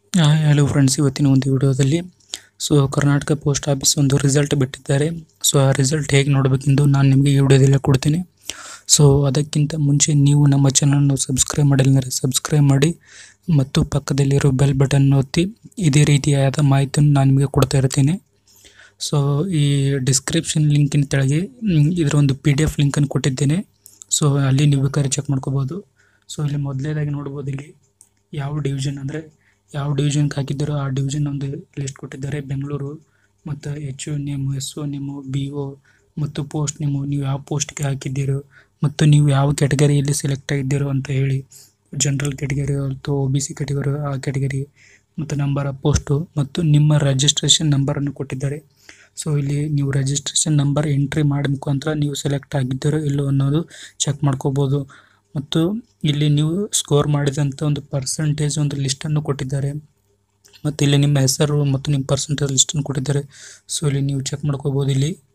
hello friends ಇವತ್ತಿನ ಒಂದು ವಿಡಿಯೋದಲ್ಲಿ ಸೊ ಕರ್ನಾಟಕ ಪೋಸ್ಟ್ ಆಫೀಸ್ ಒಂದು ರಿಸಲ್ಟ್ ಬಿಟ್ಟಿದ್ದಾರೆ ಸೊ ಆ ರಿಸಲ್ಟ್ ಹೇಗೆ ನೋಡಬೇಕೆಂದು ನಾನು ನಿಮಗೆ ಈ ವಿಡಿಯೋದಲ್ಲಿ ಕೊಡ್ತೀನಿ ಸೊ ಅದಕ್ಕಿಂತ ಮುಂಚೆ ನೀವು ನಮ್ಮ ಚಾನಲ್ನ ಸಬ್ಸ್ಕ್ರೈಬ್ ಮಾಡಿಲ್ಲ ಅಂದರೆ ಸಬ್ಸ್ಕ್ರೈಬ್ ಮಾಡಿ ಮತ್ತು ಪಕ್ಕದಲ್ಲಿರೋ ಬೆಲ್ ಬಟನ್ ಒತ್ತಿ ಇದೇ ರೀತಿಯಾದ ಮಾಹಿತಿಯನ್ನು ನಾನು ನಿಮಗೆ ಕೊಡ್ತಾ ಇರ್ತೀನಿ ಸೊ ಈ ಡಿಸ್ಕ್ರಿಪ್ಷನ್ ಲಿಂಕಿನ ಕೆಳಗೆ ಮ್, ಇದರ ಒಂದು ಪಿ ಡಿ ಎಫ್ ಲಿಂಕನ್ನು ಕೊಟ್ಟಿದ್ದೇನೆ ಸೊ ಅಲ್ಲಿ ನೀವು ಬೇಕಾದ್ರೆ ಚೆಕ್ ಮಾಡ್ಕೋಬೋದು ಸೊ ಇಲ್ಲಿ ಮೊದಲನೇದಾಗಿ ನೋಡ್ಬೋದು ಇಲ್ಲಿ ಯಾವ ಡಿವಿಷನ್ ಅಂದರೆ ಯಾವ ಡಿವಿಷನ್ಗೆ ಹಾಕಿದ್ದಾರೋ ಆ ಡಿವಿಷನ್ ಒಂದು ಲಿಸ್ಟ್ ಕೊಟ್ಟಿದ್ದಾರೆ ಬೆಂಗಳೂರು ಮತ್ತು H O name S O name B O ಮತ್ತು ಪೋಸ್ಟ್ ನೇಮು ನೀವು ಯಾವ ಪೋಸ್ಟ್ಗೆ ಹಾಕಿದ್ದೀರೋ ಮತ್ತು ನೀವು ಯಾವ ಕ್ಯಾಟಗರಿಯಲ್ಲಿ ಸೆಲೆಕ್ಟ್ ಆಗಿದ್ದೀರೋ ಅಂತ ಹೇಳಿ ಜನರಲ್ ಕ್ಯಾಟಗರಿ ಅಥವಾ ಒ ಬಿ ಸಿ ಕ್ಯಾಟಗರಿ ಆ ಕ್ಯಾಟಗರಿ ಮತ್ತು ನಂಬರ್ ಆಫ್ ಪೋಸ್ಟು ಮತ್ತು ನಿಮ್ಮ ರಿಜಿಸ್ಟ್ರೇಷನ್ ನಂಬರನ್ನು ಕೊಟ್ಟಿದ್ದಾರೆ ಸೊ ಇಲ್ಲಿ ನೀವು ರಿಜಿಸ್ಟ್ರೇಷನ್ ನಂಬರ್ ಎಂಟ್ರಿ ಮಾಡಿದ ಮುಖಾಂತರ ನೀವು ಸೆಲೆಕ್ಟ್ ಆಗಿದ್ದೀರೋ ಇಲ್ಲೋ ಅನ್ನೋದು ಚೆಕ್ ಮಾಡ್ಕೋಬೋದು ಮತ್ತು ಇಲ್ಲಿ ನೀವು ಸ್ಕೋರ್ ಮಾಡಿದಂಥ ಒಂದು ಪರ್ಸಂಟೇಜ್ ಒಂದು ಲಿಸ್ಟನ್ನು ಕೊಟ್ಟಿದ್ದಾರೆ ಮತ್ತು ಇಲ್ಲಿ ನಿಮ್ಮ ಹೆಸರು ಮತ್ತು ನಿಮ್ಮ ಪರ್ಸಂಟೇಜ್ ಲಿಸ್ಟನ್ನು ಕೊಟ್ಟಿದ್ದಾರೆ ಸೊ ಇಲ್ಲಿ ನೀವು ಚೆಕ್ ಮಾಡ್ಕೋಬೋದು ಇಲ್ಲಿ